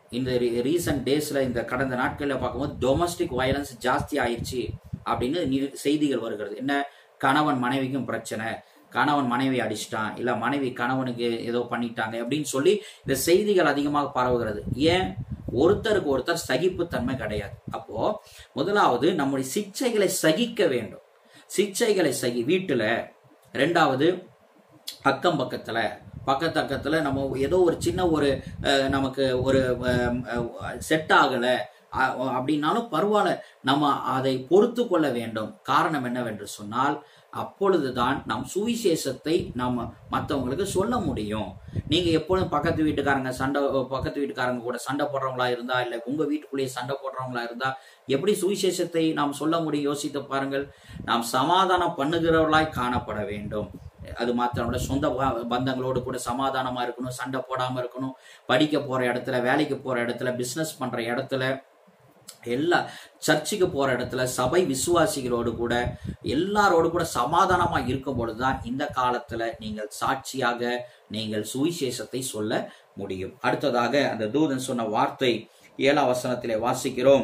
இந்த ரீசன்ட் டேஸ்ல இந்த கடந்த நாட்களில் பார்க்கும்போது டொமஸ்டிக் வயலன்ஸ் ஜாஸ்தி ஆயிடுச்சு அப்படின்னு நிறு- செய்திகள் வருகிறது என்ன கணவன் மனைவிக்கும் பிரச்சனை கணவன் மனைவி அடிச்சிட்டான் இல்ல மனைவி கணவனுக்கு ஏதோ பண்ணிட்டாங்க அப்படின்னு சொல்லி இந்த செய்திகள் அதிகமாக பரவுகிறது ஏன் ஒருத்தருக்கு ஒருத்தர் சகிப்புத்தன்மை கிடையாது அப்போ முதலாவது நம்முடைய சிக்ஷைகளை சகிக்க வேண்டும் சிக்ஷைகளை சகி வீட்டுல ரெண்டாவது அக்கம் பக்கத்துல பக்கத்து அக்கத்துல நம்ம ஏதோ ஒரு சின்ன ஒரு அஹ், நமக்கு ஒரு செட் ஆகல அ- அப்படின்னாலும் பரவாயில்ல நம்ம அதை பொறுத்து கொள்ள வேண்டும் காரணம் என்னவென்று சொன்னால் அப்பொழுதுதான் நாம் சுவிசேஷத்தை நம்ம மற்றவங்களுக்கு சொல்ல முடியும் நீங்க எப்பொழுதும் பக்கத்து வீட்டுக்காரங்க சண்டை பக்கத்து வீட்டுக்காரங்க கூட சண்டை போடுறவங்களா இருந்தா இல்ல உங்க வீட்டுக்குள்ளேயே சண்டை போடுறவங்களா இருந்தா எப்படி சுவிசேஷத்தை நாம் சொல்ல முடியும் யோசித்து பாருங்கள் நாம் சமாதானம் பண்ணுகிறவர்களாய் காணப்பட வேண்டும் அது மாத்திரம் சொந்த ப- பந்தங்களோடு கூட சமாதானமா இருக்கணும் சண்டை போடாம இருக்கணும் படிக்க போற இடத்துல வேலைக்கு போற இடத்துல பிசினஸ் பண்ற இடத்துல எல்லா சர்ச்சுக்கு போற இடத்துல சபை விசுவாசிகளோடு கூட எல்லாரோடு கூட சமாதானமா இருக்கும் பொழுதுதான் இந்த காலத்துல நீங்கள் சாட்சியாக நீங்கள் சுவிசேஷத்தை சொல்ல முடியும் அடுத்ததாக அந்த தூதன் சொன்ன வார்த்தை ஏழாம் வசனத்திலே வாசிக்கிறோம்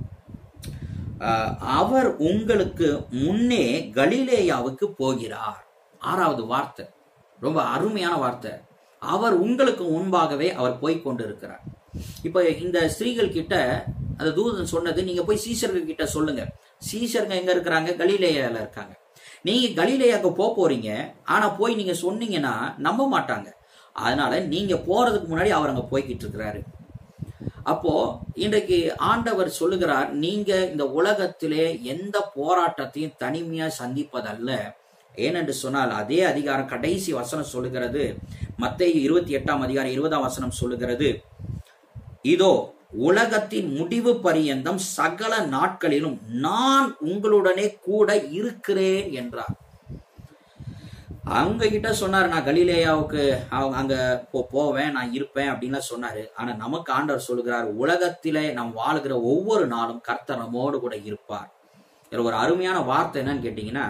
அஹ், அவர் உங்களுக்கு முன்னே கலிலேயாவுக்கு போகிறார் ஆறாவது வார்த்தை ரொம்ப அருமையான வார்த்தை அவர் உங்களுக்கு முன்பாகவே அவர் போய் கொண்டிருக்கிறார் இப்ப இந்த ஸ்திரீகள் கிட்ட அந்த தூதன் சொன்னது நீங்க போய் சீசர்கள் கிட்ட சொல்லுங்க சீசருங்க எங்க இருக்கிறாங்க கலிலேயால இருக்காங்க நீங்க கலிலேயாக்கு போக போறீங்க ஆனா போய் நீங்க சொன்னீங்கன்னா நம்ப மாட்டாங்க அதனால நீங்க போறதுக்கு முன்னாடி அவர் அங்க போய்கிட்டு இருக்கிறாரு அப்போ இன்றைக்கு ஆண்டவர் சொல்லுகிறார் நீங்க இந்த உலகத்திலே எந்த போராட்டத்தையும் தனிமையா சந்திப்பதல்ல ஏனென்று சொன்னால் அதே அதிகாரம் கடைசி வசனம் சொல்லுகிறது மத்தேயு இருபத்தி எட்டாம் அதிகாரம் இருபதாம் வசனம் சொல்லுகிறது இதோ உலகத்தின் முடிவு பரியந்தம் சகல நாட்களிலும் நான் உங்களுடனே கூட இருக்கிறேன் என்றார் அவங்க கிட்ட சொன்னாரு நான் கலிலேயாவுக்கு அவங்க அங்க போ- போவேன் நான் இருப்பேன் அப்படின்லாம் சொன்னாரு ஆனா நமக்கு ஆண்டவர் சொல்லுகிறார் உலகத்திலே நாம் வாழுகிற ஒவ்வொரு நாளும் கர்த்தர் நம்மோடு கூட இருப்பார் இதுல ஒரு அருமையான வார்த்தை என்னன்னு கேட்டீங்கன்னா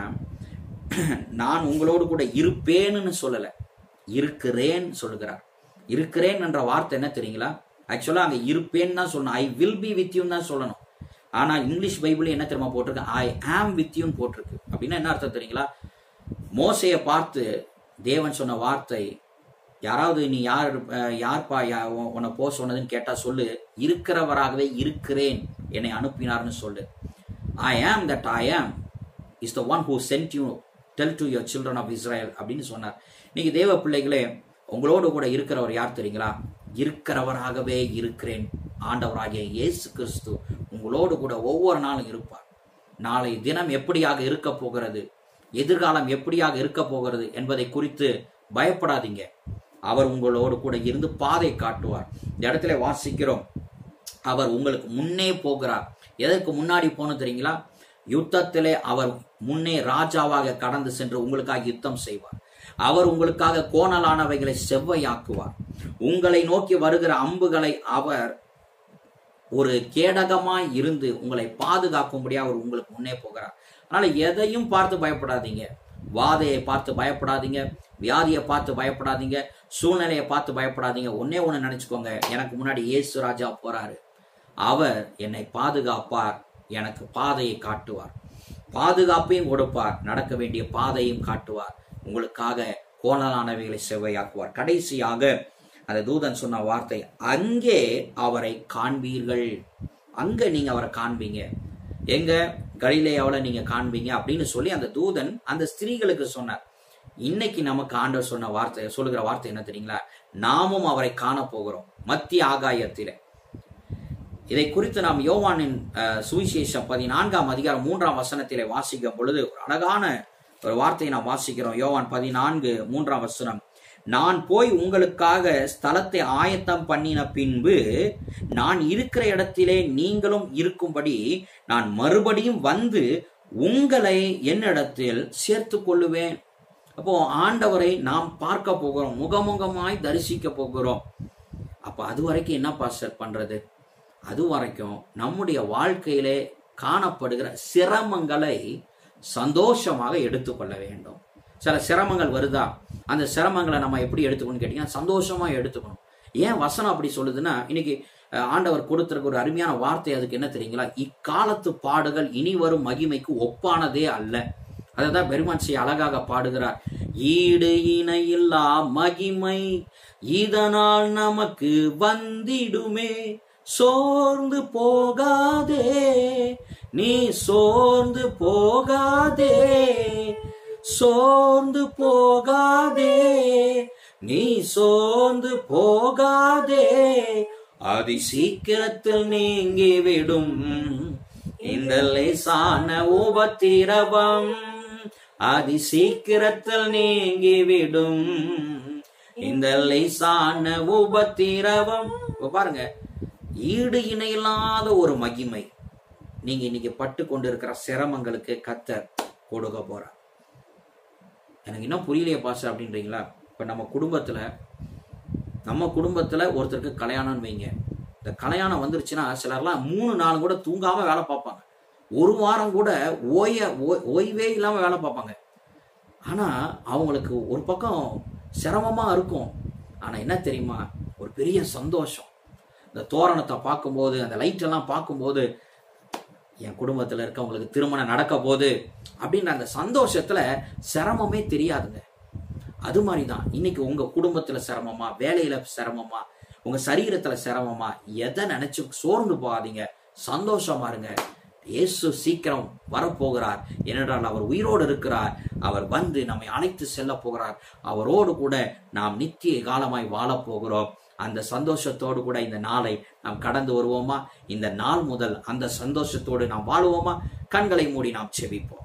நான் உங்களோடு கூட இருப்பேன்னு சொல்லல இருக்கிறேன் சொல்லுகிறார் இருக்கிறேன் என்ற வார்த்தை என்ன தெரியுங்களா ஆக்சுவலா அங்க இருப்பேன்னு தான் சொல்லணும் I will be with you தான் சொல்லணும் ஆனா இங்கிலீஷ் பைபிள் என்ன தெரியுமா போட்டிருக்கு ஐ ஆம் வித் யூன்னு போட்டிருக்கு அப்படின்னா என்ன அர்த்தம் தெரியுங்களா மோசையை பார்த்து தேவன் சொன்ன வார்த்தை யாராவது நீ யார் அஹ், யார்ப்பா யா- உன்- உன்னை போ சொன்னதுன்னு கேட்டா சொல்லு இருக்கிறவராகவே இருக்கிறேன் என்னை அனுப்பினார்னு சொல்லு ஐ ஆம் that I am is the one who sent you tell to your children of Israel அப்படின்னு சொன்னார் நீங்க தேவ பிள்ளைகளே உங்களோடு கூட இருக்கிறவர் யார் தெரியுங்களா இருக்கிறவராகவே இருக்கிறேன் ஆண்டவராகிய இயேசு கிறிஸ்து உங்களோடு கூட ஒவ்வொரு நாளும் இருப்பார் நாளை தினம் எப்படியாக இருக்க போகிறது எதிர்காலம் எப்படியாக இருக்க போகிறது என்பதை குறித்து பயப்படாதீங்க அவர் உங்களோடு கூட இருந்து பாதை காட்டுவார் இந்த இடத்துல வாசிக்கிறோம் அவர் உங்களுக்கு முன்னே போகிறார் எதற்கு முன்னாடி போகணும் தெரியுங்களா யுத்தத்திலே அவர் முன்னே ராஜாவாக கடந்து சென்று உங்களுக்காக யுத்தம் செய்வார் அவர் உங்களுக்காக கோணலானவைகளை செவ்வையாக்குவார் உங்களை நோக்கி வருகிற அம்புகளை அவர் ஒரு கேடகமாய் இருந்து உங்களை பாதுகாக்கும்படியா அவர் உங்களுக்கு முன்னே போகிறார் அதனால எதையும் பார்த்து பயப்படாதீங்க வாதையை பார்த்து பயப்படாதீங்க வியாதியை பார்த்து பயப்படாதீங்க சூழ்நிலையை பார்த்து பயப்படாதீங்க ஒன்னே ஒண்ணு நினைச்சுக்கோங்க எனக்கு முன்னாடி இயேசு ராஜா போறாரு அவர் என்னை பாதுகாப்பார் எனக்கு பாதையை காட்டுவார் பாதுகாப்பையும் கொடுப்பார் நடக்க வேண்டிய பாதையும் காட்டுவார் உங்களுக்காக கோணலானவைகளை செவ்வையாக்குவார் கடைசியாக அந்த தூதன் சொன்ன வார்த்தை அங்கே அவரை காண்பீர்கள் அங்க நீங்க அவரை காண்பீங்க எங்க கலிலேயாவுல நீங்க காண்பீங்க அப்படின்னு சொல்லி அந்த தூதன் அந்த ஸ்திரீகளுக்கு சொன்னார் இன்னைக்கு நமக்கு ஆண்டவர் சொன்ன வார்த்தை சொல்லுகிற வார்த்தை என்ன தெரியுங்களா நாமும் அவரை காண போகிறோம் மத்திய ஆகாயத்திலே இதை குறித்து நாம் யோவானின் அஹ், சுவிசேஷம் பதினான்காம் அதிகாரம் மூன்றாம் வசனத்திலே வாசிக்கும் பொழுது ஒரு அழகான ஒரு வார்த்தையை நாம் வாசிக்கிறோம் யோவான் பதினான்கு மூன்றாம் வசனம் நான் போய் உங்களுக்காக ஸ்தலத்தை ஆயத்தம் பண்ணின பின்பு நான் இருக்கிற இடத்திலே நீங்களும் இருக்கும்படி நான் மறுபடியும் வந்து உங்களை என்னிடத்தில் சேர்த்து கொள்ளுவேன் அப்போ ஆண்டவரை நாம் பார்க்க போகிறோம் முகமுகமாய் தரிசிக்க போகிறோம் அப்ப அது வரைக்கும் என்ன பாஸ்டர் பண்றது அது வரைக்கும் நம்முடைய வாழ்க்கையிலே காணப்படுகிற சிரமங்களை சந்தோஷமாக எடுத்துக்கொள்ள வேண்டும் சில சிரமங்கள் வருதா அந்த சிரமங்களை நம்ம எப்படி எடுத்துக்கணும்னு கேட்டீங்கன்னா சந்தோஷமா எடுத்துக்கணும் ஏன் வசனம் அப்படி சொல்லுதுன்னா இன்னைக்கு அஹ், ஆண்டவர் கொடுத்திருக்க ஒரு அருமையான வார்த்தை அதுக்கு என்ன தெரியுங்களா இக்காலத்து பாடுகள் இனி வரும் மகிமைக்கு ஒப்பானதே அல்ல அததான் பெருமான்சி அழகாக பாடுகிறார் ஈடு இணையில்லா மகிமை இதனால் நமக்கு வந்திடுமே சோர்ந்து போகாதே நீ சோர்ந்து போகாதே சோர்ந்து போகாதே நீ சோர்ந்து போகாதே அதி சீக்கிரத்தில் நீங்கிவிடும் இந்த லேசான உபத்திரவம் அதி சீக்கிரத்தில் நீங்கிவிடும் இந்த லேசான உபத்திரவம் இப்ப பாருங்க ஈடு இணையில்லாத ஒரு மகிமை நீங்க இன்னைக்கு பட்டு கொண்டிருக்கிற சிரமங்களுக்கு கத்தர் கொடுக்க போறார் எனக்கு இன்னும் புரியலையே பாச அப்படின்றீங்களா இப்ப நம்ம குடும்பத்துல நம்ம குடும்பத்துல ஒருத்தருக்கு கல்யாணம்னு வைங்க இந்த கல்யாணம் வந்துருச்சுன்னா சிலர்லாம் மூணு நாள் கூட தூங்காம வேலை பார்ப்பாங்க ஒரு வாரம் கூட ஓய ஓ- ஓய்வே இல்லாம வேலை பார்ப்பாங்க ஆனா அவங்களுக்கு ஒரு பக்கம் சிரமமா இருக்கும் ஆனா என்ன தெரியுமா ஒரு பெரிய சந்தோஷம் இந்த தோரணத்தை பார்க்கும்போது அந்த லைட் எல்லாம் பார்க்கும்போது என் குடும்பத்துல இருக்கவங்களுக்கு திருமணம் நடக்க போகுது அப்படின்ற அந்த சந்தோஷத்துல சிரமமே தெரியாதுங்க அது மாதிரி தான் இன்னைக்கு உங்க குடும்பத்துல சிரமமா வேலையில சிரமமா உங்க சரீரத்துல சிரமமா எதை நினைச்சு சோர்ந்து போகாதீங்க சந்தோஷமா இருங்க இயேசு சீக்கிரம் வரப்போகிறார் ஏனென்றால் அவர் உயிரோடு இருக்கிறார் அவர் வந்து நம்மை அழைத்து செல்ல போகிறார் அவரோடு கூட நாம் நித்திய காலமாய் வாழப் போகிறோம் அந்த சந்தோஷத்தோடு கூட இந்த நாளை நாம் கடந்து வருவோமா இந்த நாள் முதல் அந்த சந்தோஷத்தோடு நாம் வாழுவோமா கண்களை மூடி நாம் செபிப்போம்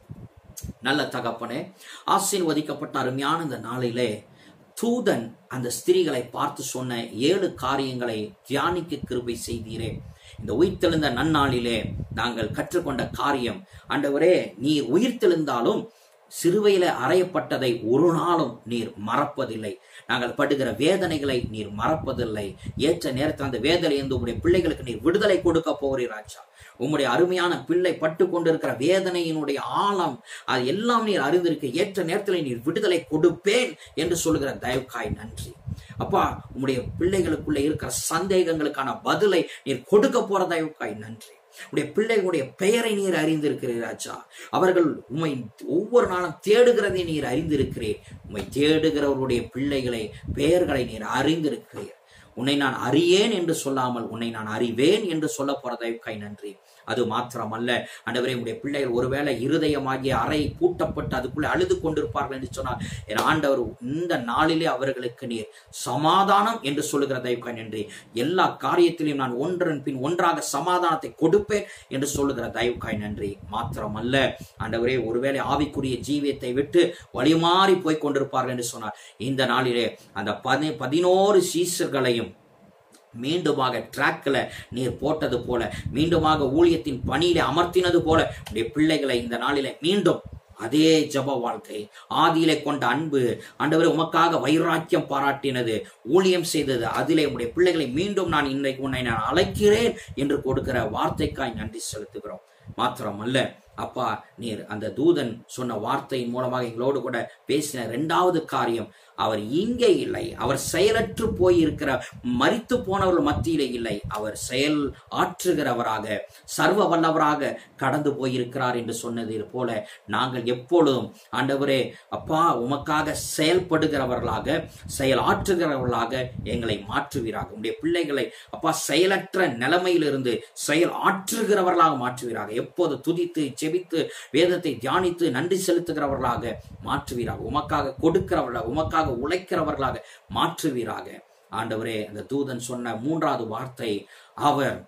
நல்ல தகப்பனே ஆசீர்வதிக்கப்பட்ட அருமையான இந்த நாளிலே தூதன் அந்த ஸ்திரீகளை பார்த்து சொன்ன ஏழு காரியங்களை தியானிக்க கிருபை செய்தீரே இந்த உயிர்த்தெழுந்த நன்னாளிலே நாங்கள் கற்றுக்கொண்ட காரியம் ஆண்டவரே நீர் உயிர்த்தெழுந்தாலும் சிறுவையில அறையப்பட்டதை ஒரு நாளும் நீர் மறப்பதில்லை நாங்கள் படுகிற வேதனைகளை நீர் மறப்பதில்லை ஏற்ற நேரத்தில் அந்த வேதனையிலிருந்து உங்களுடைய பிள்ளைகளுக்கு நீர் விடுதலை கொடுக்க போகிறீர் ராஜா உம்முடைய அருமையான பிள்ளை பட்டு கொண்டிருக்கிற வேதனையினுடைய ஆழம் அது எல்லாம் நீர் அறிந்திருக்க ஏற்ற நேரத்தில் நீர் விடுதலை கொடுப்பேன் என்று சொல்லுகிற தயவுக்காய் நன்றி அப்பா உம்முடைய பிள்ளைகளுக்குள்ள இருக்கிற சந்தேகங்களுக்கான பதிலை நீர் கொடுக்க போற தயவுக்காய் நன்றி உடைய பிள்ளைகளுடைய பெயரை நீர் அறிந்திருக்கிறீர் ராஜா அவர்கள் உம்மை ஒவ்வொரு நாளும் தேடுகிறதை நீர் அறிந்திருக்கிறீர் உம்மை தேடுகிறவருடைய பிள்ளைகளை பெயர்களை நீர் அறிந்திருக்கிறீர் உன்னை நான் அறியேன் என்று சொல்லாமல் உன்னை நான் அறிவேன் என்று சொல்ல போறதற்காய் நன்றி அது மாத்திரமல்ல ஆண்டவரே உடைய பிள்ளைகள் ஒருவேளை இருதயமாகிய அறை பூட்டப்பட்டு அதுக்குள்ளே அழுது கொண்டிருப்பார்கள் என்று சொன்னால் என் ஆண்டவர் இந்த நாளிலே அவர்களுக்கு நீர் சமாதானம் என்று சொல்லுகிற தயவுக்காய் நன்றி எல்லா காரியத்திலையும் நான் ஒன்றன் பின் ஒன்றாக சமாதானத்தை கொடுப்பேன் என்று சொல்லுகிற தயவுக்காய் நன்றி மாத்திரமல்ல ஆண்டவரே ஒருவேளை ஆவிக்குரிய ஜீவியத்தை விட்டு வழிமாறி போய் கொண்டிருப்பார்கள் என்று சொன்னார் இந்த நாளிலே அந்த பதி பதினோரு சீசர்களையும் மீண்டுமாக ட்ராக்ல நீர் போட்டது போல மீண்டுமாக ஊழியத்தின் பணியில அமர்த்தினது போல உடைய பிள்ளைகளை இந்த நாளிலே மீண்டும் அதே ஜப வாழ்க்கை ஆதியிலே கொண்ட அன்பு ஆண்டவரே உமக்காக வைராக்கியம் பாராட்டினது ஊழியம் செய்தது அதிலே உடைய பிள்ளைகளை மீண்டும் நான் இன்றைக்கு உன்னை நான் அழைக்கிறேன் என்று கொடுக்கிற வார்த்தைக்காய் நன்றி செலுத்துகிறோம் மாத்திரமல்ல அப்பா நீர் அந்த தூதன் சொன்ன வார்த்தையின் மூலமாக எங்களோடு கூட பேசின இரண்டாவது காரியம் அவர் இங்கே இல்லை அவர் செயலற்று போயிருக்கிற மரித்து போனவர்கள் மத்தியிலே இல்லை அவர் செயல் ஆற்றுகிறவராக சர்வ வல்லவராக கடந்து போயிருக்கிறார் என்று சொன்னது போல நாங்கள் எப்பொழுதும் ஆண்டவரே அப்பா உமக்காக செயல்படுகிறவர்களாக செயல் ஆற்றுகிறவர்களாக எங்களை மாற்றுவீராக உடைய பிள்ளைகளை அப்பா செயலற்ற நிலைமையிலிருந்து செயல் ஆற்றுகிறவர்களாக மாற்றுவீராக எப்போது துதித்து செபித்து வேதத்தை தியானித்து நன்றி செலுத்துகிறவர்களாக மாற்றுவீராக உமக்காக கொடுக்கிறவர்களாக உமக்காக உழைக்கிறவர்களாக மாற்றுவீராக ஆண்டவரே அந்த தூதன் சொன்ன மூன்றாவது வார்த்தை அவர்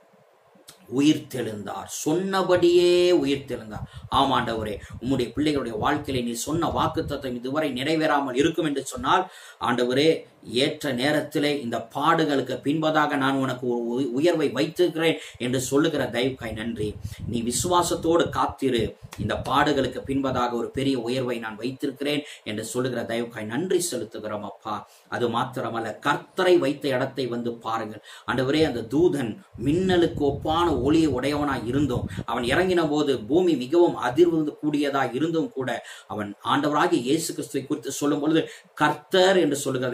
உயிர்த்தெழுந்தார் சொன்னபடியே உயிர்த்தெழுந்தார் ஆமாண்டவரே உம்முடைய பிள்ளைகளுடைய வாழ்க்கையில நீ சொன்ன வாக்குத்தத்தம் இதுவரை நிறைவேறாமல் இருக்கும் என்று சொன்னால் ஆண்டவரே ஏற்ற நேரத்திலே இந்த பாடுகளுக்கு பின்பதாக நான் உனக்கு ஒரு உய- உயர்வை வைத்திருக்கிறேன் என்று சொல்லுகிற தயவுக்காய் நன்றி நீ விசுவாசத்தோடு காத்திரு இந்த பாடுகளுக்கு பின்பதாக ஒரு பெரிய உயர்வை நான் வைத்திருக்கிறேன் என்று சொல்லுகிற தயவுக்காய் நன்றி செலுத்துகிறோம் அப்பா அது மாத்திரமல்ல கர்த்தரை வைத்த இடத்தை வந்து பாருங்கள் ஆண்டவரே அந்த தூதன் மின்னலுக்கு ஒப்பான ஒளியை உடையவனாய் இருந்தும் அவன் இறங்கின போது பூமி மிகவும் அதிர்வு கூடியதாய் இருந்தும் கூட அவன் ஆண்டவராகிய இயேசு கிறிஸ்துவை குறித்து சொல்லும் பொழுது கர்த்தர் என்று சொல்லுகிறதை பார்க்கிறோம்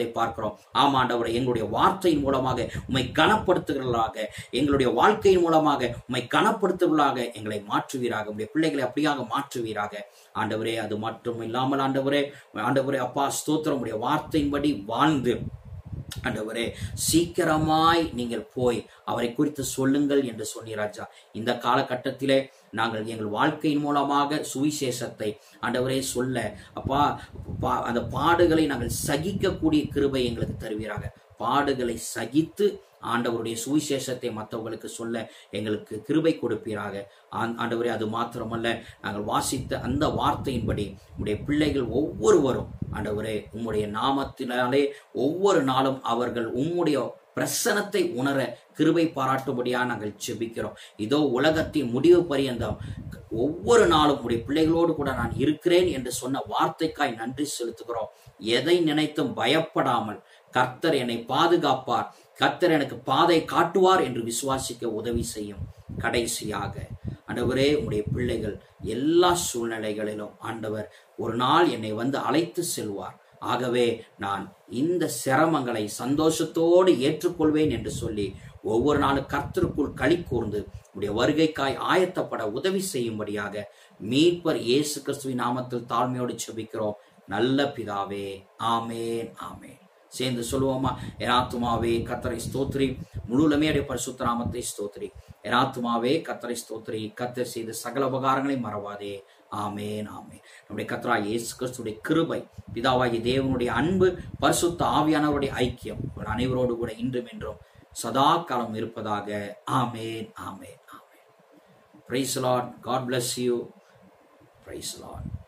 செபிக்கிறோம் ஆமா ஆண்டவரே எங்களுடைய வார்த்தையின் மூலமாக உம்மை கனப்படுத்துகிறவர்களாக எங்களுடைய வாழ்க்கையின் மூலமாக உம்மை கனப்படுத்துகிறவர்களாக எங்களை மாற்றுவீராக உடைய பிள்ளைகளை அப்படியாக மாற்றுவீராக ஆண்டவரே அது மட்டும் இல்லாமல் ஆண்டவரே ஆண்டவரே அப்பா ஸ்தோத்திரம் உடைய வார்த்தையின்படி வாழ்ந்து ஆண்டவரே சீக்கிரமாய் நீங்கள் போய் அவரை குறித்து சொல்லுங்கள் என்று சொன்னீர் ராஜா இந்த காலகட்டத்திலே நாங்கள் எங்கள் வாழ்க்கையின் மூலமாக சுவிசேஷத்தை ஆண்டவரே சொல்ல அப்பா பா- அந்த பாடுகளை நாங்கள் சகிக்கக்கூடிய கிருபை எங்களுக்கு தருவீராக பாடுகளை சகித்து ஆண்டவருடைய சுவிசேஷத்தை மற்றவங்களுக்கு சொல்ல எங்களுக்கு கிருபை கொடுப்பீராக ஆண்- ஆண்டவரே அது மாத்திரமல்ல நாங்கள் வாசித்த அந்த வார்த்தையின்படி உடைய பிள்ளைகள் ஒவ்வொருவரும் ஆண்டவரே உம்முடைய நாமத்தினாலே ஒவ்வொரு நாளும் அவர்கள் உம்முடைய பிரசனத்தை உணர கிருபை பாராட்டும்படியா நாங்கள் செபிக்கிறோம் இதோ உலகத்தின் முடிவு பரியந்தம் ஒவ்வொரு நாளும் உடைய பிள்ளைகளோடு கூட நான் இருக்கிறேன் என்று சொன்ன வார்த்தைக்காய் நன்றி செலுத்துகிறோம் எதை நினைத்தும் பயப்படாமல் கர்த்தர் என்னை பாதுகாப்பார் கர்த்தர் எனக்கு பாதை காட்டுவார் என்று விசுவாசிக்க உதவி செய்யும் கடைசியாக ஆண்டவரே உடைய பிள்ளைகள் எல்லா சூழ்நிலைகளிலும் ஆண்டவர் ஒரு நாள் என்னை வந்து அழைத்து செல்வார் ஆகவே நான் இந்த சிரமங்களை சந்தோஷத்தோடு ஏற்றுக்கொள்வேன் என்று சொல்லி ஒவ்வொரு நாளும் கர்த்தருக்குள் களி கூர்ந்து உடைய வருகைக்காய் ஆயத்தப்பட உதவி செய்யும்படியாக மீட்பர் இயேசு கிறிஸ்துவின் நாமத்தில் தாழ்மையோடு செபிக்கிறோம் நல்ல பிதாவே ஆமேன் ஆமேன் சேர்ந்து சொல்லுவோமா எராத்துமாவே கத்தரை ஸ்தோத்ரி முழுலமே அடைய பரிசுத்த நாமத்தை ஸ்தோத்ரி எராத்துமாவே கத்தரை ஸ்தோத்ரி கத்தர் செய்த சகல உபகாரங்களை மறவாதே ஆமேன் ஆமேன் நம்முடைய கத்தரா இயேசு கிறிஸ்துடைய கிருபை பிதாவாகிய தேவனுடைய அன்பு பரிசுத்த ஆவியானவருடைய ஐக்கியம் உங்கள் அனைவரோடு கூட இன்றும் என்றும் சதா காலம் இருப்பதாக amen amen amen praise Lord God bless you praise Lord